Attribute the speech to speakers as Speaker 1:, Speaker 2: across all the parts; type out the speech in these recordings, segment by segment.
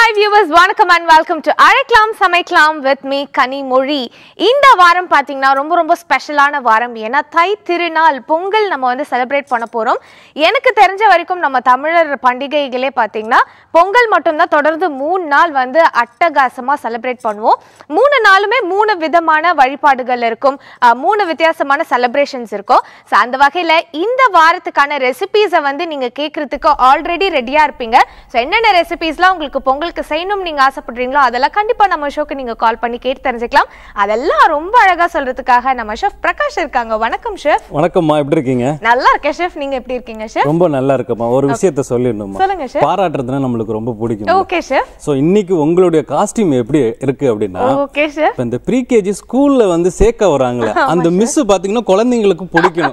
Speaker 1: Hi viewers வணக்கம் and welcome to அழைக்கலாம் சமைக்கலாம் வித் மீ கனிமொழி இந்த வாரம் பார்த்தீங்கன்னா ரொம்ப ரொம்ப ஸ்பெஷலான வாரம் ஏன்னா தை திருநாள் பொங்கல் நம்ம வந்து செலிப்ரேட் பண்ண போகிறோம் எனக்கு தெரிஞ்ச வரைக்கும் நம்ம தமிழர் பண்டிகைகளே பார்த்தீங்கன்னா பொங்கல் மட்டும்தான் தொடர்ந்து மூணு நாள் வந்து அட்டகாசமாக செலிப்ரேட் பண்ணுவோம் மூணு நாளுமே மூணு விதமான வழிபாடுகள் இருக்கும் அஹ், மூணு வித்தியாசமான செலிப்ரேஷன்ஸ் இருக்கும் ஸோ அந்த வகையில் இந்த வாரத்துக்கான ரெசிபீஸை வந்து நீங்கள் கேட்குறதுக்கு ஆல்ரெடி ரெடியாக இருப்பீங்க ஸோ என்னென்ன ரெசிபீஸ்லாம் உங்களுக்கு பொங்கலுக்கு செய்யணும்னு நீங்கள் ஆசைப்படுறீங்களோ அதெல்லாம் கண்டிப்பாக நம்ம ஷோக்கு நீங்கள் கால் பண்ணி கேட்டு தெரிஞ்சுக்கலாம் அதெல்லாம் ரொம்ப அழகாக சொல்கிறதுக்காக நம்ம ஷெஃப் பிரகாஷ் இருக்காங்க வணக்கம் ஷெஃப்
Speaker 2: வணக்கம்மா எப்படி இருக்கீங்க
Speaker 1: நல்லா இருக்கேன் ஷெஃப் நீங்கள் எப்படி இருக்கீங்க ஷெஃப்
Speaker 2: ரொம்ப நல்லா இருக்கும்மா ஒரு விஷயத்த சொல்லிடணுமா
Speaker 1: சொல்லுங்க ஷெஃப்
Speaker 2: பாராட்டுறதுனா நம்மளுக்கு ரொம்ப பிடிக்கும்
Speaker 1: ஓகே ஷெஃப்
Speaker 2: ஸோ இன்னைக்கு உங்களுடைய காஸ்டியூம் எப்படி இருக்கு அப்படின்னா
Speaker 1: ஓகே ஷெஃப்
Speaker 2: இப்ப இந்த ப்ரீ கேஜி ஸ்கூல்ல வந்து சேர்க்க வராங்களே அந்த மிஸ் பாத்தீங்கன்னா குழந்தைங்களுக்கு பிடிக்கணும்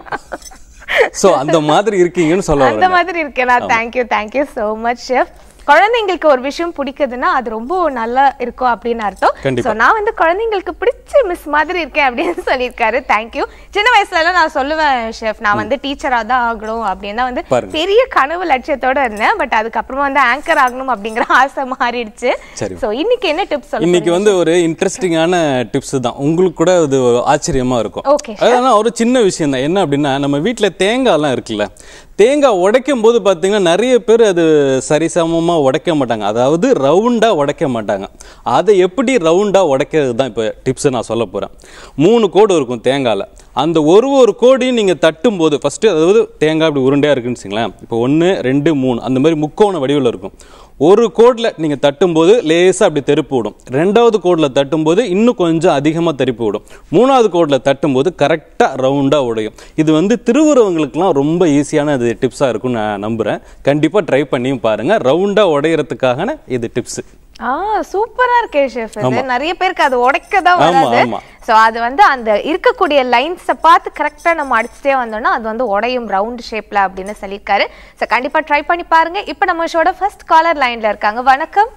Speaker 2: ஸோ அந்த மாதிரி இருக்கீங்கன்னு சொல்ல
Speaker 1: அந்த
Speaker 2: வரேன்
Speaker 1: மாதிரி இருக்கேனா thank you thank you so much chef குழந்தைங்களுக்கு ஒரு விஷயம் பிடிக்குதுன்னா அது ரொம்ப நல்லா இருக்கும் அப்படின்னு அர்த்தம்
Speaker 2: கண்டிப்பா.
Speaker 1: ஸோ நான் வந்து குழந்தைங்களுக்கு பிடிச்ச மிஸ் மாதிரி இருக்கேன் அப்படின்னு சொல்லியிருக்காரு தேங்க்யூ சின்ன வயசுல எல்லாம் நான் சொல்லுவேன் ஷெஃப் நான் வந்து டீச்சரா தான் ஆகணும் அப்படின்னு தான் வந்து
Speaker 2: பாருங்க.
Speaker 1: பெரிய கனவு லட்சியத்தோட இருந்தேன் பட் அதுக்கப்புறமா வந்து ஆங்கர் ஆகணும் அப்படிங்கிற ஆசை மாறிடுச்சு
Speaker 2: சரி.
Speaker 1: ஸோ இன்னைக்கு என்ன டிப்ஸ் சொல்லுங்க
Speaker 2: இன்னைக்கு வந்து ஒரு இன்ட்ரெஸ்டிங்கான டிப்ஸ் தான் உங்களுக்கு கூட இது ஆச்சரியமா இருக்கும்
Speaker 1: Okay,
Speaker 2: அதனால ஒரு சின்ன விஷயம் தான் என்ன அப்படின்னா நம்ம வீட்ல தேங்காய்லாம் இருக்குல்ல தேங்காய் உடைக்கும் போது பார்த்தீங்கன்னா நிறைய பேர் அது சரிசமமா உடைக்க மாட்டாங்க அதாவது ரவுண்டா உடைக்க மாட்டாங்க அதை எப்படி ரவுண்டா உடைக்கிறது தான் இப்போ டிப்ஸ் நான் சொல்ல போறேன் மூணு கோடு இருக்கும் தேங்காயில் அந்த ஒரு ஒரு கோடையும் நீங்கள் தட்டும் போது ஃபஸ்ட்டு அதாவது தேங்காய் இப்படி உருண்டையாக இருக்குன்னு வச்சுங்களேன் இப்போ ஒன்று ரெண்டு மூணு அந்த மாதிரி முக்கோண வடிவில் இருக்கும் ஒரு கோடில் நீங்கள் தட்டும்போது லேசாக அப்படி தெருப்பு விடும் ரெண்டாவது கோடில் தட்டும்போது இன்னும் கொஞ்சம் அதிகமாக தெருப்பு விடும் மூணாவது கோடில் தட்டும்போது கரெக்டாக ரவுண்டாக உடையும் இது வந்து திருவுறவங்களுக்குலாம் ரொம்ப ஈஸியான இது டிப்ஸாக இருக்கும்னு நான் நம்புகிறேன் கண்டிப்பாக ட்ரை பண்ணியும் பாருங்கள் ரவுண்டாக உடையறதுக்கான இது டிப்ஸு
Speaker 1: ஆ சூப்பரா இருக்கே ஷெஃப் இது நிறைய பேருக்கு அது உடைக்க தான்
Speaker 2: ஆமா,
Speaker 1: வராது
Speaker 2: ஆமா.
Speaker 1: சோ அது வந்து அந்த இருக்கக்கூடிய லைன்ஸை பார்த்து கரெக்டா நம்ம அடிச்சுட்டே வந்தோம்னா அது வந்து உடையும் ரவுண்ட் ஷேப்ல அப்படின்னு சொல்லியிருக்காரு சோ கண்டிப்பா ட்ரை பண்ணி பாருங்க இப்போ நம்ம ஷோட ஃபர்ஸ்ட் காலர் லைன்ல இருக்காங்க வணக்கம்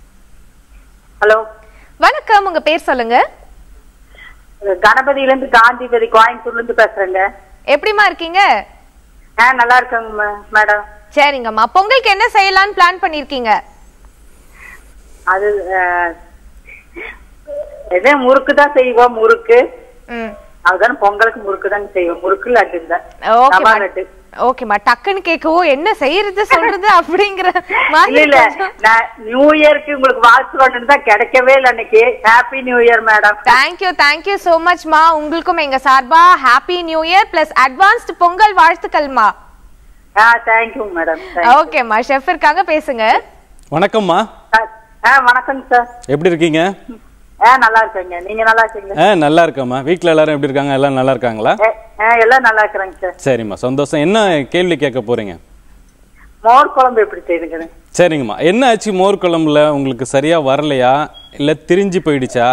Speaker 3: ஹலோ
Speaker 1: வணக்கம் உங்க பேர் சொல்லுங்க
Speaker 3: கணபதியில இருந்து காந்திபதி கோயம்புத்தூர்ல இருந்து பேசுறேங்க
Speaker 1: எப்படிமா இருக்கீங்க
Speaker 3: ஆ நல்லா இருக்கேங்க மே- மேடம்
Speaker 1: சரிங்கம்மா பொங்கலுக்கு என்ன செய்யலாம்னு பிளான் பண்ணிருக்கீங்க
Speaker 3: அது எதே முறுக்கு தான் செய்வோம் முறுக்கு
Speaker 1: ம்
Speaker 3: அதுதான் பொங்கலுக்கு முறுக்கு தாங்க செய்வோம் முறுக்கு லட்டு தான்
Speaker 1: ஓகேம்மா
Speaker 3: ரவா லட்டு
Speaker 1: ஓகேம்மா டக்குன்னு கேட்கவும் என்ன செய்யறது சொல்றது அப்படிங்கிற
Speaker 3: இல்ல
Speaker 1: மாதிரி
Speaker 3: இல்ல
Speaker 1: கொஞ்சம்
Speaker 3: நான் நியூ இயர்க்கு உங்களுக்கு வாழ்த்து கொண்டு தான் கிடைக்கவே இல்லை அன்னைக்கு happy new year madam
Speaker 1: thank you thank you so மச்மா உங்களுக்கும் எங்க சார்பா happy new year plus advanced Pongal வாழ்த்துக்கள்மா
Speaker 3: ஆ தேங்க்யூ மேடம்
Speaker 1: ஓகேம்மா ஷெஃப் இருக்காங்க பேசுங்க
Speaker 2: வணக்கம்மா
Speaker 3: ஆ வணக்கங்க சார்
Speaker 2: எப்படி இருக்கீங்க
Speaker 3: ஆ நல்லா இருக்கேங்க நீங்க நல்லா இருக்கீங்க
Speaker 2: ஆ நல்லா இருக்கம்மா வீட்டில் எல்லாரும் எப்படி இருக்காங்க எல்லாம் நல்லா இருக்காங்களா
Speaker 3: ஏ, ஆ எல்லாம் நல்லா இருக்கிறேங்க சார்
Speaker 2: சரிம்மா சந்தோஷம் என்ன கேள்வி கேட்க போறீங்க
Speaker 3: மோர் குழம்பு எப்படி செய்யுங்க
Speaker 2: சரிங்கம்மா என்ன ஆச்சு மோர் குழம்புல உங்களுக்கு சரியா வரலையா இல்ல திரிஞ்சு போயிடுச்சா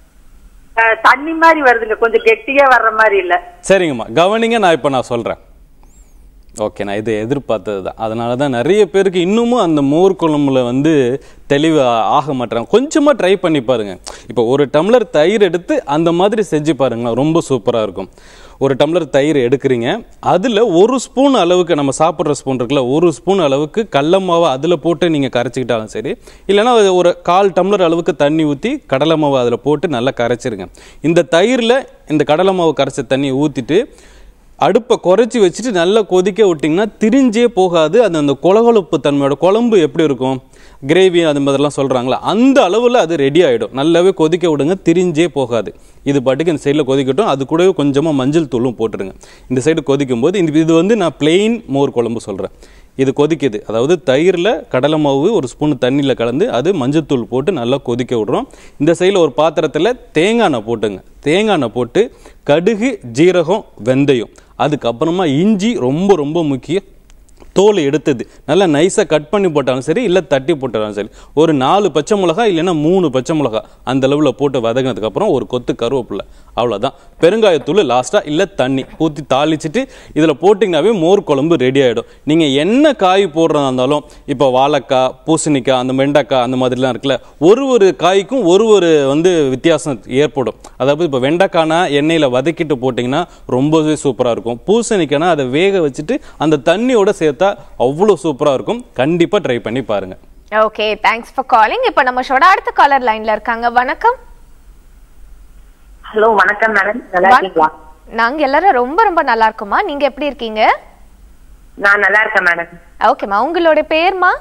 Speaker 3: தண்ணி மாதிரி வருதுங்க கொஞ்சம் கெட்டியா வர்ற மாதிரி இல்ல
Speaker 2: சரிங்கம்மா கவனிங்க நான் இப்போ நான் சொல்றேன் ஓகே நான் இது எதிர்பார்த்தது தான் அதனால தான் நிறைய பேருக்கு இன்னமும் அந்த மோர் குழம்புல வந்து தெளிவு ஆ- ஆக மாட்டாங்க கொஞ்சமாக ட்ரை பண்ணி பாருங்க இப்போ ஒரு டம்ளர் தயிர் எடுத்து அந்த மாதிரி செஞ்சு பாருங்களேன் ரொம்ப சூப்பராக இருக்கும் ஒரு டம்ளர் தயிர் எடுக்கிறீங்க அதில் ஒரு ஸ்பூன் அளவுக்கு நம்ம சாப்பிட்ற ஸ்பூன் இருக்குல்ல ஒரு ஸ்பூன் அளவுக்கு கடல மாவை அதில் போட்டு நீங்கள் கரைச்சிக்கிட்டாலும் சரி இல்லைன்னா அது ஒரு கால் டம்ளர் அளவுக்கு தண்ணி ஊற்றி கடலை மாவை அதில் போட்டு நல்லா கரைச்சிருங்க இந்த தயிரில் இந்த கடலை மாவு கரைச்ச தண்ணியை ஊற்றிட்டு அடுப்பை குறைச்சி வச்சுட்டு நல்லா கொதிக்க விட்டிங்கன்னா திரிஞ்சே போகாது அது அந்த கொலகொலப்பு தன்மையோட குழம்பு எப்படி இருக்கும் கிரேவி அது மாதிரிலாம் சொல்கிறாங்களா அந்த அளவில் அது ரெடி ஆகிடும் நல்லாவே கொதிக்க விடுங்க திரிஞ்சே போகாது இது பாட்டுக்கு இந்த சைடில் கொதிக்கட்டும் அது கூடவே கொஞ்சமாக மஞ்சள் தூளும் போட்டுருங்க இந்த சைடு கொதிக்கும் போது இந்த இது வந்து நான் plain மோர் குழம்பு சொல்கிறேன் இது கொதிக்குது அதாவது தயிரில் கடலை மாவு ஒரு ஸ்பூன் தண்ணியில் கலந்து அது மஞ்சத்தூள் போட்டு நல்லா கொதிக்க விடுறோம் இந்த சைடில் ஒரு பாத்திரத்தில் தேங்காய் எண்ணெய் போட்டுங்க தேங்காய் எண்ணெய் போட்டு கடுகு ஜீரகம் வெந்தயம் அதுக்கப்புறமா இஞ்சி ரொம்ப ரொம்ப முக்கியம் தோல் எடுத்தது நல்லா நைஸாக கட் பண்ணி போட்டாலும் சரி இல்லை தட்டி போட்டாலும் சரி ஒரு நாலு பச்சை மிளகா இல்லைன்னா மூணு பச்சை மிளகா அந்த அளவில் போட்டு வதங்கினதுக்கப்புறம் ஒரு கொத்து கருவேப்பிலை அவ்வளோதான் பெருங்காயத்தூள் லாஸ்ட்டாக இல்லை தண்ணி ஊற்றி தாளிச்சிட்டு இதில் போட்டிங்கனாவே மோர் குழம்பு ரெடி ஆகிடும் நீங்கள் என்ன காய் போடுறதா இருந்தாலும் இப்போ வாழைக்காய் பூசணிக்காய் அந்த வெண்டைக்காய் அந்த மாதிரிலாம் இருக்குல்ல ஒரு ஒரு காய்க்கும் ஒரு ஒரு வந்து வித்தியாசம் ஏற்படும் அதாவது இப்போ வெண்டைக்காய்னா எண்ணெயில் வதக்கிட்டு போட்டிங்கன்னா ரொம்பவே சூப்பராக இருக்கும் பூசணிக்காய்னா அதை வேக வச்சுட்டு அந்த தண்ணியோட சேர்த்தா அவ்வளோ சூப்பராக இருக்கும் கண்டிப்பாக ட்ரை பண்ணி பாருங்கள்
Speaker 1: ஓகே தேங்க்ஸ் ஃபார் காலிங் இப்போ நம்ம ஷோட அடுத்த காலர் லைன்ல இருக்காங்க வணக்கம்
Speaker 3: ஹலோ வணக்கம் மேடம் நல்லா இருக்கீங்களா
Speaker 1: நாங்க எல்லாரும் ரொம்ப ரொம்ப நல்லா இருக்கோமா நீங்க எப்படி இருக்கீங்க
Speaker 3: நான் நல்லா இருக்கேன் மேடம்
Speaker 1: ஓகேம்மா உங்களோட பேர்மா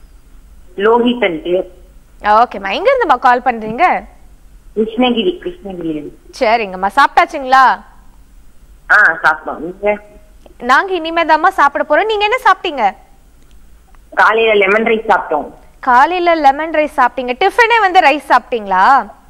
Speaker 3: லோகிதன் பேர்
Speaker 1: ஓகேம்மா எங்க இருந்துமா கால் பண்றீங்க
Speaker 3: கிருஷ்ணகிரி கிருஷ்ணகிரி
Speaker 1: சரிங்கம்மா சாப்பிட்டாச்சுங்களா
Speaker 3: ஆ சாப்பிட்டோம் நீங்க
Speaker 1: நாங்க இனிமேதாம்மா சாப்பிட போறோம் நீங்க என்ன சாப்பிட்டீங்க
Speaker 3: காலையில லெமன் ரைஸ் சாப்பிட்டோம்
Speaker 1: காலையில லெமன் ரைஸ் சாப்பிட்டீங்க டிஃபனே வந்து ரைஸ் சாப்பிட்டீங்களா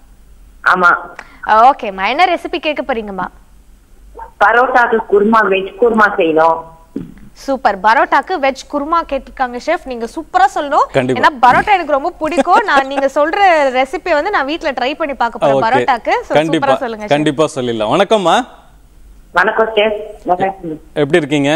Speaker 3: ஆமா
Speaker 1: ஓகேம்மா என்ன ரெசிபி கேட்க போறீங்கம்மா
Speaker 3: பரோட்டாக்கு குருமா வெஜ் குருமா செய்யணும்
Speaker 1: சூப்பர் பரோட்டாக்கு வெஜ் குருமா கேட்டிருக்காங்க ஷெஃப் நீங்க சூப்பரா சொல்லணும்
Speaker 2: கண்டிப்பா.
Speaker 1: ஏன்னா பரோட்டா எனக்கு ரொம்ப பிடிக்கும் நான் நீங்க சொல்ற ரெசிபி வந்து நான் வீட்ல ட்ரை பண்ணி பார்க்க போறேன்
Speaker 2: ஓகே
Speaker 1: பரோட்டாக்கு So,
Speaker 2: கண்டிப்பா
Speaker 1: சூப்பரா சொல்லுங்க chef.
Speaker 2: கண்டிப்பா சொல்லிடலாம் வணக்கம்மா
Speaker 3: வணக்கம் சேஃப் நல்லா இருக்கீங்க
Speaker 2: எப்படி இருக்கீங்க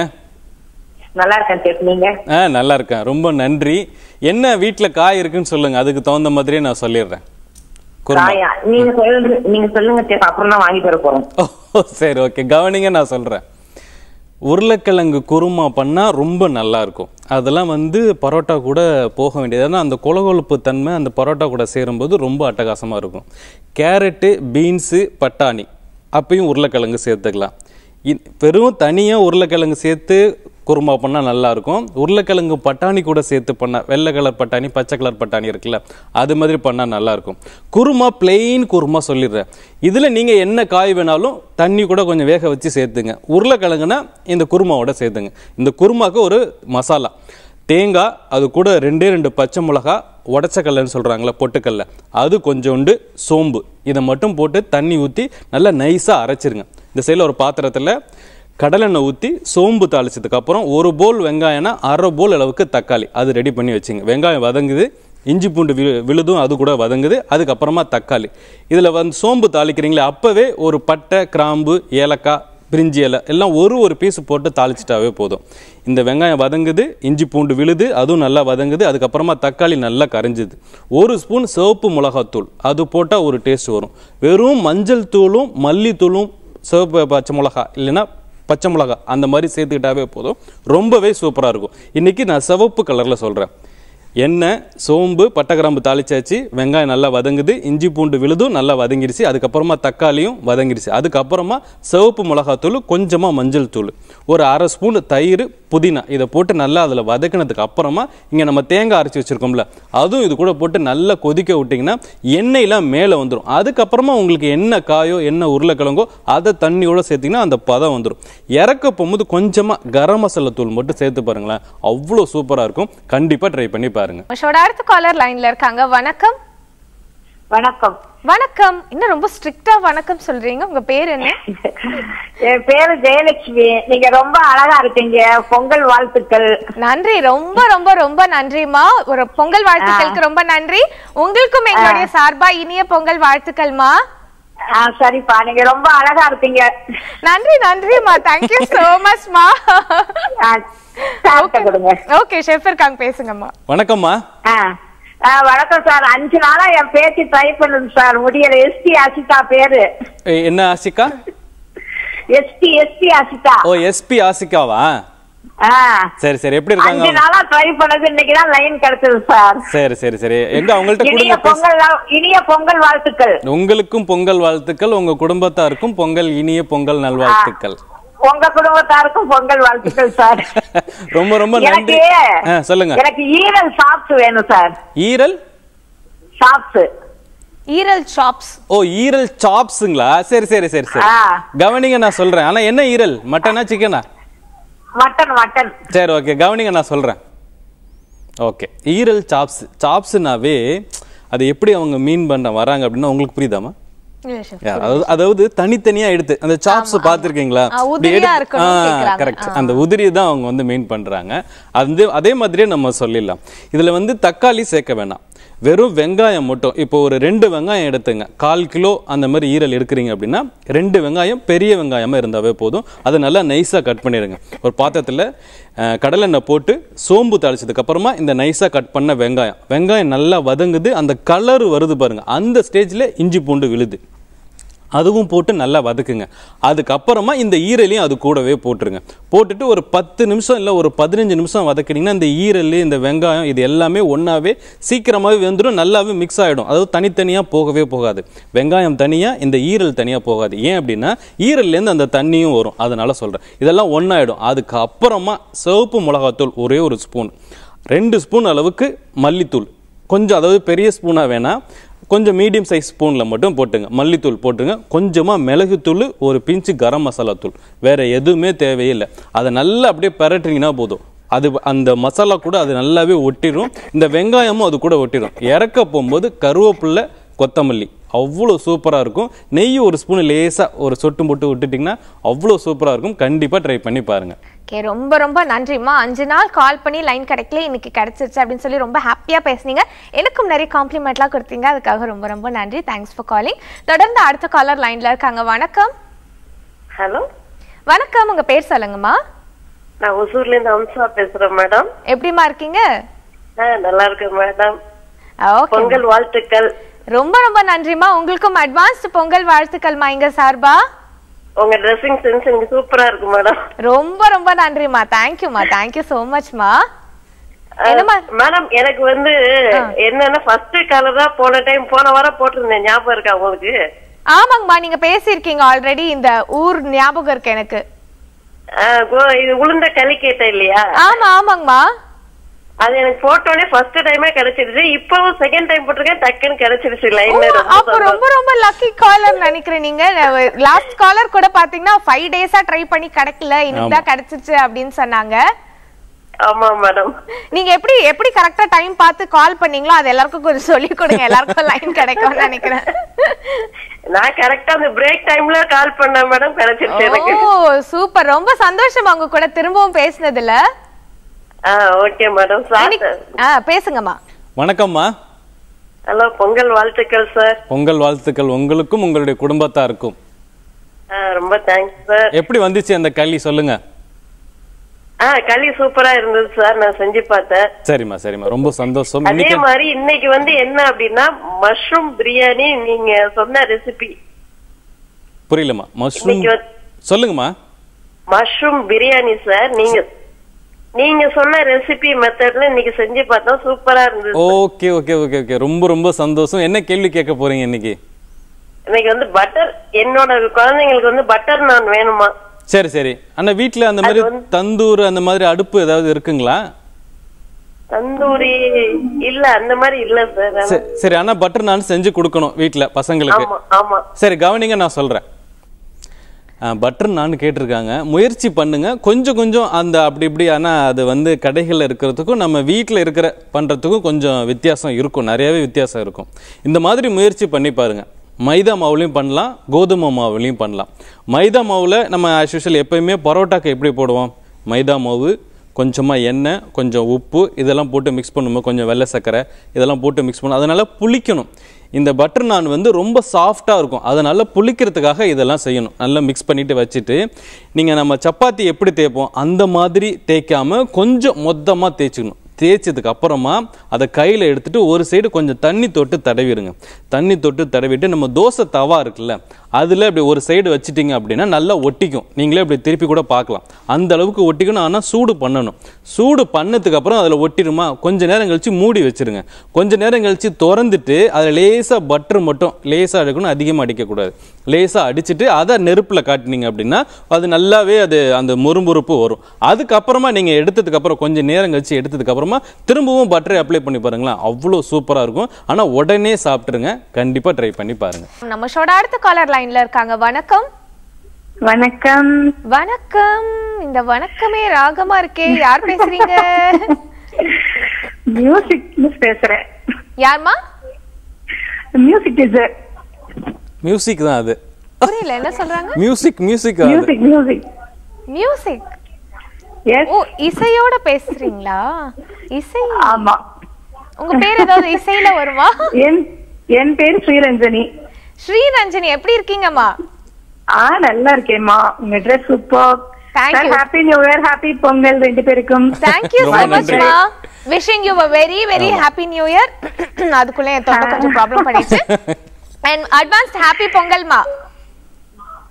Speaker 3: நல்லா இருக்கேன் சேஃப் நீங்க
Speaker 2: ஆ நல்லா இருக்கேன் ரொம்ப நன்றி என்ன வீட்ல காய் இருக்குன்னு சொல்லுங்க அதுக்கு தகுந்த மாதிரியே நான் சொல்லிடுறேன் குருமா
Speaker 3: காயா நீங்க சொல்லுங்க நீங்க சொல்லுங்க சேஃப் அப்புறம் தான் வாங்கி தர போறோம்
Speaker 2: ஓ சரி ஓகே கவனிங்க நான் சொல்றேன் உருளைக்கிழங்கு குருமா பண்ணா ரொம்ப நல்லா இருக்கும் அதெல்லாம் வந்து பரோட்டா கூட போக வேண்டியது ஏன்னா அந்த கொலகொழுப்பு தன்மை அந்த பரோட்டா கூட சேரும்போது ரொம்ப அட்டகாசமா இருக்கும் கேரட்டு பீன்ஸு பட்டாணி அப்பயும் உருளைக்கிழங்கு சேர்த்துக்கலாம் இ- வெறும் தனியா உருளைக்கிழங்கு சேர்த்து குருமா பண்ணா நல்லா இருக்கும் உருளைக்கிழங்கு பட்டாணி கூட சேர்த்து பண்ணா வெள்ளை கலர் பட்டாணி பச்சை கலர் பட்டாணி இருக்குல்ல அது மாதிரி பண்ணா நல்லா இருக்கும் குருமா பிளெயின் குருமா சொல்லிடுறேன் இதுல நீங்க என்ன காய் வேணாலும் தண்ணி கூட கொஞ்சம் வேக வச்சு சேர்த்துங்க உருளைக்கிழங்குனா இந்த குருமாவோட சேர்த்துங்க இந்த குருமாக்கு ஒரு மசாலா தேங்காய் அது கூட ரெண்டே ரெண்டு பச்சை மிளகா உடச்சக்கல்லன்னு சொல்கிறாங்களே பொட்டுக்கல்ல அது கொஞ்சோண்டு சோம்பு இதை மட்டும் போட்டு தண்ணி ஊற்றி நல்லா நைஸாக அரைச்சிருங்க இந்த சைடில் ஒரு பாத்திரத்தில் கடலெண்ணெய் ஊற்றி சோம்பு தாளிச்சதுக்கு அப்புறம் ஒரு போல் வெங்காயம்னா அரை போல் அளவுக்கு தக்காளி அது ரெடி பண்ணி வச்சுங்க வெங்காயம் வதங்குது இஞ்சி பூண்டு வி விழுதும் அது கூட வதங்குது அதுக்கப்புறமா தக்காளி இதில் வந்து சோம்பு தாளிக்கிறீங்களே அப்போவே ஒரு பட்டை கிராம்பு ஏலக்காய் பிரிஞ்சி இலை எல்லாம் ஒரு ஒரு பீஸ் போட்டு தாளிச்சிட்டாவே போதும் இந்த வெங்காயம் வதங்குது இஞ்சி பூண்டு விழுது அதுவும் நல்லா வதங்குது அதுக்கப்புறமா தக்காளி நல்லா கரைஞ்சுது ஒரு ஸ்பூன் சிவப்பு மிளகாத்தூள் அது போட்டால் ஒரு டேஸ்ட் வரும் வெறும் மஞ்சள் தூளும் மல்லித்தூளும் சிவப்பு பச்சை மிளகா இல்லைன்னா பச்சை மிளகா அந்த மாதிரி சேர்த்துக்கிட்டாவே போதும் ரொம்பவே சூப்பராக இருக்கும் இன்னைக்கு நான் சிவப்பு கலரில் சொல்கிறேன் எண்ணெய் சோம்பு பட்டை கிராம்பு தாளிச்சாச்சு வெங்காயம் நல்லா வதங்குது இஞ்சி பூண்டு விழுதும் நல்லா வதங்கிடுச்சு அதுக்கப்புறமா தக்காளியும் வதங்கிடுச்சு அதுக்கப்புறமா சிவப்பு மிளகாத்தூள் கொஞ்சமாக மஞ்சள் தூள் ஒரு அரை ஸ்பூன் தயிர் புதினா இதை போட்டு நல்லா அதில் வதக்கினதுக்கு அப்புறமா இங்கே நம்ம தேங்காய் அரைச்சி வச்சிருக்கோம்ல அதுவும் இது கூட போட்டு நல்லா கொதிக்க விட்டிங்கன்னா எண்ணெயெல்லாம் மேலே வந்துடும் அதுக்கப்புறமா உங்களுக்கு என்ன காயோ என்ன உருளைக்கிழங்கோ அதை தண்ணியோட சேர்த்திங்கன்னா அந்த பதம் வந்துடும் இறக்க போகும்போது கொஞ்சமாக கரம் மசாலா தூள் மட்டும் சேர்த்து பாருங்களேன் அவ்வளோ சூப்பராக இருக்கும் கண்டிப்பாக ட்ரை பண்ணி பாருங்க
Speaker 1: ஷோட அடுத்த காலர் லைன்ல இருக்காங்க வணக்கம்
Speaker 3: வணக்கம்
Speaker 1: வணக்கம் இன்னும் ரொம்ப ஸ்ட்ரிக்டா வணக்கம் சொல்றீங்க உங்க பேர் என்ன
Speaker 3: என் பேரு ஜெயலட்சுமி நீங்க ரொம்ப அழகா இருக்கீங்க பொங்கல் வாழ்த்துக்கள்
Speaker 1: நன்றி ரொம்ப ரொம்ப ரொம்ப நன்றிமா ஒரு பொங்கல் வாழ்த்துக்களுக்கு ரொம்ப நன்றி உங்களுக்கும் எங்களுடைய சார்பா இனிய பொங்கல் வாழ்த்துக்கள்மா
Speaker 3: ஆ, சரிப்பா நீங்க ரொம்ப அழகா இருக்கீங்க
Speaker 1: நன்றி நன்றிமா தேங்க்யூ சோ மச்மா
Speaker 3: ஆ, சாப்பிட்டு கொடுங்க
Speaker 1: ஓகே ஷெஃப் இருக்காங்க பேசுங்கம்மா
Speaker 2: வணக்கம்மா
Speaker 3: ஆ. ஆ, வணக்கம் சார் அஞ்சு நாளா என் பேச்சு ட்ரை பண்ணுது சார் முடியல எஸ்டி அசிதா பேரு
Speaker 2: ஏய், என்ன ஆசிகா
Speaker 3: எஸ்டி எஸ்டி அசிதா
Speaker 2: ஓ எஸ்பி ஆசிகாவா
Speaker 3: ஆ.
Speaker 2: சரி சரி எப்படி இருக்காங்க
Speaker 3: அஞ்சு நாளா ட்ரை பண்ணது இன்னைக்குதான் லைன் கிடைச்சது சார்
Speaker 2: சரி சரி சரி எங்க அவங்கள்ட்ட
Speaker 3: இனிய
Speaker 2: கொடுங்க பேச
Speaker 3: பொங்கல் நா- இனிய பொங்கல் வாழ்த்துக்கள்
Speaker 2: உங்களுக்கும் பொங்கல் வாழ்த்துக்கள் உங்க குடும்பத்தாருக்கும் பொங்கல் இனிய பொங்கல் நல்வாழ்த்துக்கள்
Speaker 3: உங்க குடும்பத்தாருக்கும் பொங்கல் வாழ்த்துக்கள் சார்
Speaker 2: ரொம்ப ரொம்ப நன்றி
Speaker 3: எனக்கு
Speaker 2: ஆ, சொல்லுங்க
Speaker 3: எனக்கு ஈரல் சாப்ஸ் வேணும் சார்
Speaker 2: ஈரல்
Speaker 3: சாப்ஸ்
Speaker 1: ஈரல் சாப்ஸ்
Speaker 2: ஓ ஈரல் சாப்ஸுங்களா சரி சரி சரி சரி
Speaker 3: ஆ.
Speaker 2: கவனிங்க நான் சொல்றேன் ஆனா என்ன ஈரல் மட்டனா சிக்கனா
Speaker 3: மட்டன் மட்டன்
Speaker 2: சரி ஓகே கவனிங்க நான் சொல்றேன் ஓகே ஈரல் சாப்ஸ் சாப்ஸ்னாவே அது எப்படி அவங்க மீன் பண்ண வராங்க அப்படின்னா உங்களுக்கு புரியுதாமா
Speaker 1: இல்ல chef.
Speaker 2: Yeah, அதாவது அதாவது தனித்தனியா எடுத்து அந்த சாப்ஸ் பாத்திருக்கீங்களா
Speaker 1: ஆ, உதிரியா இருக்கணும்னு கேக்குறாங்க.
Speaker 2: கரெக்ட் அந்த உதிரி தான் அவங்க வந்து மெயின் பண்றாங்க அது அதே மாதிரியே நம்ம சொல்லிடலாம் இதுல வந்து தக்காளி சேர்க்க வேணாம் வெறும் வெங்காயம் மட்டும் இப்போ ஒரு ரெண்டு வெங்காயம் எடுத்துங்க கால் கிலோ அந்த மாதிரி ஈரல் எடுக்கிறீங்க அப்படின்னா ரெண்டு வெங்காயம் பெரிய வெங்காயமா இருந்தாவே போதும் அதை நல்லா நைஸாக கட் பண்ணிடுங்க ஒரு பாத்திரத்தில் அஹ், கடலெண்ணெய் போட்டு சோம்பு தாளிச்சதுக்கு அப்புறமா இந்த நைஸாக கட் பண்ண வெங்காயம் வெங்காயம் நல்லா வதங்குது அந்த கலர் வருது பாருங்க அந்த ஸ்டேஜில் இஞ்சி பூண்டு விழுது அதுவும் போட்டு நல்லா வதக்குங்க அதுக்கப்புறமா இந்த ஈரலையும் அது கூடவே போட்டுருங்க போட்டுட்டு ஒரு பத்து நிமிஷம் இல்லை ஒரு பதினஞ்சு நிமிஷம் வதக்கினீங்கன்னா இந்த ஈரல் இந்த வெங்காயம் இது எல்லாமே ஒன்றாவே சீக்கிரமாகவே வெந்துடும் நல்லாவே மிக்ஸ் ஆகிடும் அதாவது தனித்தனியாக போகவே போகாது வெங்காயம் தனியாக இந்த ஈரல் தனியாக போகாது ஏன் அப்படின்னா ஈரல்லேருந்து அந்த தண்ணியும் வரும் அதனால சொல்கிறேன் இதெல்லாம் ஒன்றாயிடும் அதுக்கு அப்புறமா சிவப்பு மிளகாத்தூள் ஒரே ஒரு ஸ்பூன் ரெண்டு ஸ்பூன் அளவுக்கு மல்லித்தூள் கொஞ்சம் அதாவது பெரிய ஸ்பூனாக வேணாம் கொஞ்சம் மீடியம் சைஸ் ஸ்பூனில் மட்டும் போட்டுங்க மல்லித்தூள் போட்டுங்க கொஞ்சமாக மிளகுத்தூள் ஒரு பிஞ்சு கரம் மசாலா தூள் வேற எதுவுமே தேவையில்லை அதை நல்லா அப்படியே பெரட்டுறீங்கன்னா போதும் அது அந்த மசாலா கூட அது நல்லாவே ஒட்டிடும் இந்த வெங்காயமும் அது கூட ஒட்டிடும் இறக்க போகும்போது கருவேப்பில்லை கொத்தமல்லி அவ்வளோ சூப்பராக இருக்கும் நெய் ஒரு ஸ்பூன் லேசாக ஒரு சொட்டு போட்டு விட்டுட்டிங்கன்னா அவ்வளோ சூப்பராக இருக்கும் கண்டிப்பாக ட்ரை பண்ணி பாருங்கள்
Speaker 1: ஓகே ரொம்ப ரொம்ப நன்றிம்மா அஞ்சு நாள் கால் பண்ணி லைன் கிடைக்கல இன்னைக்கு கிடைச்சிருச்சு அப்படின்னு சொல்லி ரொம்ப ஹாப்பியாக பேசுனீங்க எனக்கும் நிறைய காம்ப்ளிமெண்ட்லாம் கொடுத்தீங்க அதுக்காக ரொம்ப ரொம்ப நன்றி தேங்க்ஸ் ஃபார் காலிங் தொடர்ந்து அடுத்த காலர் லைன்ல இருக்காங்க வணக்கம்
Speaker 4: ஹலோ
Speaker 1: வணக்கம் உங்க பேர் சொல்லுங்கம்மா
Speaker 4: நான் ஒசூர்ல இருந்து அம்சா பேசுறேன் மேடம்
Speaker 1: எப்படிம்மா இருக்கீங்க
Speaker 4: ஆ, நல்லா இருக்கேன் மேடம்
Speaker 1: ஓகே
Speaker 4: பொங்கல் வாழ்த்துக்கள்
Speaker 1: ரொம்ப ரொம்ப நன்றிம்மா உங்களுக்கும் அட்வான்ஸ்டு பொங்கல் வாழ்த்துக்கள்மா இங்க சார்பா
Speaker 4: உங்க ட்ரெஸ்ஸிங் சென்ஸ் எனக்கு சூப்பரா இருக்கு மேடம்
Speaker 1: ரொம்ப ரொம்ப நன்றிம்மா தேங்க்யூம்மா தேங்க்யூ ஸோ மச்மா என்னம்மா
Speaker 4: மேடம் எனக்கு வந்து என்னன்னா ஃபர்ஸ்ட் கலர் தான் போன டைம் போன வாரம் போட்டிருந்தேன் ஞாபகம் இருக்கா உங்களுக்கு
Speaker 1: ஆமாங்கம்மா நீங்க பேசியிருக்கீங்க ஆல்ரெடி இந்த ஊர் ஞாபகம் இருக்கு எனக்கு
Speaker 4: ஆ, கோ- இது உளுந்த களி கேட்டேன் இல்லையா
Speaker 1: ஆமா ஆமாங்கம்மா
Speaker 4: அது எனக்கு போட்டோடனே ஃபர்ஸ்ட் டைமே கிடைச்சிருச்சு இப்பவும் செகண்ட் டைம் போட்டிருக்கேன் டக்குன்னு கிடைச்சிருச்சு
Speaker 1: ஓ,
Speaker 4: லைன்ல
Speaker 1: அப்ப ரொம்ப ரொம்ப லக்கி காலர் நினைக்கிறேன் நீங்க லாஸ்ட் காலர் கூட பாத்தீங்கன்னா ஃபைவ் டேஸா ட்ரை பண்ணி கிடைக்கல இன்னைக்கு தான் கிடைச்சிச்சு அப்படின்னு சொன்னாங்க
Speaker 4: ஆமா மேடம்
Speaker 1: நீங்க எப்படி எப்படி கரெக்டா டைம் பார்த்து கால் பண்ணீங்களோ அது எல்லாருக்கும் கொஞ்சம் சொல்லி கொடுங்க எல்லாருக்கும் லைன் கிடைக்கும்னு நினைக்கிறேன்
Speaker 4: நான் கரெக்டா அந்த பிரேக் டைம்ல கால் பண்ணேன் மேடம் கிடைச்சிருச்சு எனக்கு
Speaker 1: ஓ சூப்பர் ரொம்ப சந்தோஷம் உங்க கூட திரும்பவும் பேசினதுல
Speaker 4: ஆ ஓகே மேடம் சார்
Speaker 1: ஆ பேசுங்கம்மா
Speaker 2: வணக்கம்மா
Speaker 4: ஹலோ பொங்கல் வாழ்த்துக்கள் சார்
Speaker 2: பொங்கல் வாழ்த்துக்கள் உங்களுக்கும் உங்களுடைய குடும்பத்தாருக்கும்
Speaker 4: ஆ, ரொம்ப தேங்க்ஸ் சார்
Speaker 2: எப்படி வந்துச்சு அந்த களி சொல்லுங்க
Speaker 4: ஆ களி சூப்பரா இருந்தது சார் நான் செஞ்சு பார்த்தேன்
Speaker 2: சரிம்மா சரிம்மா ரொம்ப சந்தோஷம்
Speaker 4: அதே
Speaker 2: இன்னைக்கு
Speaker 4: மாதிரி இன்னைக்கு வந்து என்ன அப்படின்னா மஷ்ரூம் பிரியாணி நீங்க சொன்ன ரெசிபி
Speaker 2: புரியலம்மா மஷ்ரூம்
Speaker 4: இன்னைக்கு வந்து-
Speaker 2: சொல்லுங்கம்மா
Speaker 4: மஷ்ரூம் பிரியாணி சார் நீங்க நீங்க சொன்ன ரெசிபி மெத்தட்ல இன்னைக்கு செஞ்சு பார்த்தோம் சூப்பரா இருந்தது
Speaker 2: ஓகே ஓகே ஓகே ஓகே ரொம்ப ரொம்ப சந்தோஷம் என்ன கேள்வி கேட்க போறீங்க இன்னைக்கு
Speaker 4: இன்னைக்கு வந்து பட்டர் என்னோட குழந்தைங்களுக்கு வந்து பட்டர் நான் வேணுமா
Speaker 2: சரி சரி அண்ணா வீட்ல அந்த மாதிரி தந்தூர் அந்த மாதிரி அடுப்பு ஏதாவது இருக்குங்களா
Speaker 4: தந்தூரி இல்ல அந்த மாதிரி இல்ல சார்
Speaker 2: சரி, சரி ஆனா பட்டர் நான் செஞ்சு கொடுக்கணும் வீட்ல பசங்களுக்கு
Speaker 4: ஆமா ஆமா
Speaker 2: சரி கவனிங்க நான் சொல்றேன் பட்டர் நான் கேட்டிருக்காங்க முயற்சி பண்ணுங்க கொஞ்சம் கொஞ்சம் அந்த அப்படி இப்படி ஆனால் அது வந்து கடைகளில் இருக்கிறதுக்கும் நம்ம வீட்டில் இருக்கிற பண்ணுறதுக்கும் கொஞ்சம் வித்தியாசம் இருக்கும் நிறையவே வித்தியாசம் இருக்கும் இந்த மாதிரி முயற்சி பண்ணி பாருங்க மைதா மாவுலையும் பண்ணலாம் கோதுமை மாவுலையும் பண்ணலாம் மைதா மாவில் நம்ம ஆஸ் யூஷுவல் எப்பயுமே பரோட்டாக்கு எப்படி போடுவோம் மைதா மாவு கொஞ்சமாக எண்ணெய் கொஞ்சம் உப்பு இதெல்லாம் போட்டு மிக்ஸ் பண்ணும்போது கொஞ்சம் வெள்ளை சர்க்கரை இதெல்லாம் போட்டு மிக்ஸ் பண்ணும் அதனால புளிக்கணும் இந்த பட்டர் நான் வந்து ரொம்ப சாஃப்டாக இருக்கும் அதனால புளிக்கிறதுக்காக இதெல்லாம் செய்யணும் நல்லா மிக்ஸ் பண்ணிட்டு வச்சுட்டு நீங்கள் நம்ம சப்பாத்தி எப்படி தேய்ப்போம் அந்த மாதிரி தேய்க்காம கொஞ்சம் மொத்தமாக தேய்ச்சிக்கணும் தேய்ச்சதுக்கு அப்புறமா அதை கையில் எடுத்துட்டு ஒரு சைடு கொஞ்சம் தண்ணி தொட்டு தடவிடுங்க தண்ணி தொட்டு தடவிட்டு நம்ம தோசை தவா இருக்குல்ல அதில் இப்படி ஒரு சைடு வச்சிட்டிங்க அப்படின்னா நல்லா ஒட்டிக்கும் நீங்களே இப்படி திருப்பி கூட பார்க்கலாம் அந்த அளவுக்கு ஒட்டிக்கணும் ஆனால் சூடு பண்ணணும் சூடு பண்ணதுக்கு அப்புறம் அதில் ஒட்டிடுமா கொஞ்ச நேரம் கழிச்சு மூடி வச்சிருங்க கொஞ்ச நேரம் கழிச்சு திறந்துட்டு அதில் லேசாக பட்டர் மட்டும் லேசாக எடுக்கணும் அதிகமாக அடிக்கக்கூடாது லேசாக அடிச்சுட்டு அதை நெருப்பில் காட்டினீங்க அப்படின்னா அது நல்லாவே அது அந்த முறுமுறுப்பு வரும் அதுக்கப்புறமா நீங்கள் எடுத்ததுக்கு அப்புறம் கொஞ்சம் நேரம் கழிச்சு எடுத்ததுக்கு அப்புறமா திரும்பவும் பட்டரை அப்ளை பண்ணி பாருங்களேன் அவ்வளோ சூப்பராக இருக்கும் ஆனால் உடனே சாப்பிட்ருங்க கண்டிப்பாக ட்ரை பண்ணி பாருங்க
Speaker 1: நம்ம ஷோட அடுத்த காலர் லைன்ல இருக்காங்க வணக்கம்
Speaker 5: வணக்கம்
Speaker 1: வணக்கம் இந்த வணக்கமே ராகமா இருக்கே யார் பேசுறீங்க
Speaker 5: மியூசிக் மிஸ் பேசுறேன்
Speaker 1: யார்மா
Speaker 5: மியூசிக் டீச்சர்
Speaker 2: மியூசிக் தான் அது
Speaker 1: புரியல என்ன சொல்றாங்க
Speaker 2: மியூசிக் மியூசிக் அது
Speaker 5: மியூசிக் மியூசிக்
Speaker 1: மியூசிக்
Speaker 5: எஸ்
Speaker 1: ஓ இசையோட பேசுறீங்களா இசை
Speaker 5: ஆமா
Speaker 1: உங்க பேர் ஏதாவது இசையில வருமா
Speaker 5: என் என் பேர் ஸ்ரீரஞ்சனி
Speaker 1: ஸ்ரீரஞ்சனி எப்படி இருக்கீங்கம்மா
Speaker 5: ஆ நல்லா இருக்கேம்மா உங்க dress super
Speaker 1: Thank you.
Speaker 5: Happy new year happy Pongal ரெண்டு பேருக்கும்
Speaker 1: தேங்க்யூ
Speaker 2: ரொம்ப
Speaker 1: so much
Speaker 2: நன்றி.
Speaker 1: மா wishing you very very happy new year அதுக்குள்ள என் தொண்டை கொஞ்சம் ப்ராப்ளம் பண்ணிச்சு அண்ட் அட்வான்ஸ்ட் ஹாப்பி பொங்கல்மா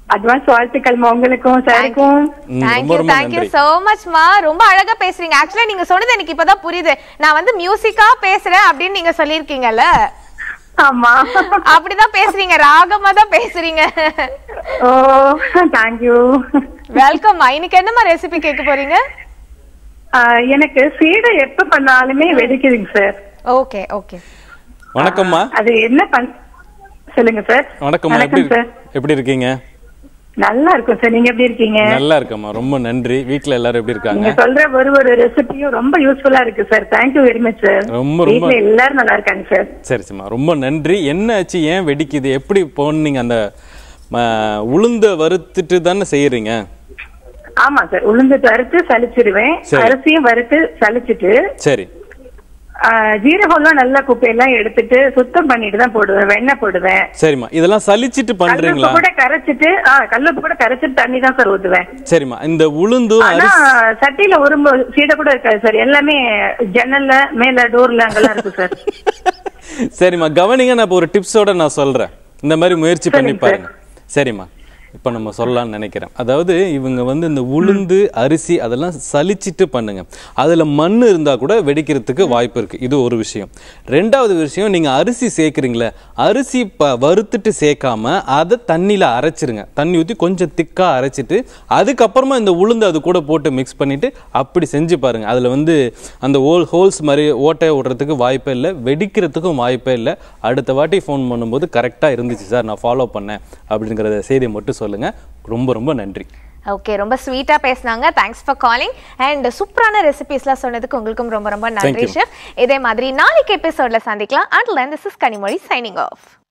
Speaker 5: அட்வான்ஸ் வாழ்த்துக்கள்மா உங்களுக்கும் சாருக்கும்
Speaker 2: ம், ரொம்ப
Speaker 1: தேங்க்யூ
Speaker 2: ரொம்ப
Speaker 1: தேங்க்யூ
Speaker 2: நன்றி
Speaker 1: சோ மச்மா ரொம்ப அழகா பேசுறீங்க ஆக்சுவலா நீங்க சொன்னது எனக்கு இப்பதான் புரியுது நான் வந்து மியூசிக்கா பேசுறேன் அப்படின்னு நீங்க சொல்லியிருக்கீங்கல்ல
Speaker 5: ஆமா
Speaker 1: அப்படிதான் பேசுறீங்க ராகமா தான் பேசுறீங்க
Speaker 5: ஓ தேங்க்யூ
Speaker 1: வெல்கம் இன்னைக்கு என்னமா ரெசிபி கேட்க போறீங்க
Speaker 5: எனக்கு சீடை எப்ப பண்ணாலுமே வெடிக்குதுங்க சார்
Speaker 1: ஓகே ஓகே
Speaker 2: வணக்கம்மா
Speaker 5: அது என்ன பண் சொல்லுங்க சார்
Speaker 2: வணக்கம்மா எப்படி
Speaker 5: வணக்கம் சார்
Speaker 2: இருக்கு- எப்படி இருக்கீங்க
Speaker 5: நல்லா இருக்கும் சார் நீங்க எப்படி இருக்கீங்க
Speaker 2: நல்லா இருக்கம்மா ரொம்ப நன்றி வீட்ல எல்லாரும் எப்படி இருக்காங்க
Speaker 5: நீங்க சொல்ற ஒரு ஒரு ரெசிபியும் ரொம்ப யூஸ்ஃபுல்லா இருக்கு sir thank you very much sir
Speaker 2: ரொம்ப, ரொம்ப-
Speaker 5: வீட்ல எல்லாரும் நல்லா இருக்காங்க சார்
Speaker 2: சரி சரிம்மா ரொம்ப நன்றி என்ன ஆச்சு ஏன் வெடிக்குது எப்படி போனீங்க அந்த ம, உளுந்த வறுத்துட்டு தானே செய்யறீங்க
Speaker 5: ஆமா சார் உளுந்து வறுத்து சலிச்சிருவேன்
Speaker 2: சரி.
Speaker 5: அரிசியும் வறுத்து சலிச்சிட்டு
Speaker 2: சரி
Speaker 5: ஆ, ஜீரகம்லாம் நல்லா குப்பையெல்லாம் எடுத்துட்டு சுத்தம் பண்ணிட்டு தான் போடுவேன் வெண்ணெய் போடுவேன்
Speaker 2: சரிம்மா இதெல்லாம் சலிச்சிட்டு
Speaker 5: கல்லுப்பு
Speaker 2: பண்றீங்களா
Speaker 5: கூட கரைச்சிட்டு ஆ கல்லுப்பு கூட கரைச்சிட்டு தண்ணி தான் சார் ஊத்துவேன்
Speaker 2: சரிம்மா இந்த உளுந்தும்
Speaker 5: ஆனா
Speaker 2: அரிசி
Speaker 5: சட்டியில உரும்பு சீடை கூட இருக்காது சார் எல்லாமே ஜன்னல்ல மேல டோர்ல அங்கெல்லாம் இருக்கு சார்
Speaker 2: சரிம்மா கவனிங்க நான் இப்போ ஒரு டிப்ஸோட நான் சொல்றேன் இந்த மாதிரி முயற்சி பண்ணி
Speaker 5: சொல்லுங்க
Speaker 2: பாருங்க சரிம்மா இப்போ நம்ம சொல்லலாம்னு நினைக்கிறேன் அதாவது இவங்க வந்து இந்த உளுந்து அரிசி அதெல்லாம் சலிச்சிட்டு பண்ணுங்க அதுல மண் இருந்தா கூட வெடிக்கிறதுக்கு வாய்ப்பு இருக்கு இது ஒரு விஷயம் ரெண்டாவது விஷயம் நீங்க அரிசி சேர்க்குறீங்களே அரிசி ப வறுத்துட்டு சேர்க்காம அதை தண்ணியில அரைச்சிருங்க தண்ணி ஊற்றி கொஞ்சம் திக்கா அரைச்சிட்டு அதுக்கப்புறமா இந்த உளுந்து அது கூட போட்டு மிக்ஸ் பண்ணிட்டு அப்படி செஞ்சு பாருங்க அதுல வந்து அந்த ஹோல் ஹோல்ஸ் மாதிரி ஓட்டையை விடுறதுக்கு வாய்ப்பே இல்லை வெடிக்கிறதுக்கும் வாய்ப்பே இல்லை அடுத்த வாட்டி ஃபோன் பண்ணும்போது கரெக்டாக இருந்துச்சு சார் நான் ஃபாலோ பண்ணேன் அப்படிங்கிறத செய்தியை மட்டும் சொல்லுங்க ரொம்ப ரொம்ப நன்றி
Speaker 1: ஓகே ரொம்ப ஸ்வீட்டா பேசுனாங்க தேங்க்ஸ் ஃபார் காலிங் அண்ட் சூப்பரான ரெசிபிஸ்லாம் சொன்னதுக்கு உங்களுக்கும் ரொம்ப ரொம்ப நன்றி
Speaker 2: you.
Speaker 1: ஷெஃப் இதே மாதிரி நாளைக்கு எபிசோட்ல சந்திக்கலாம் and this is Kanimozhi signing of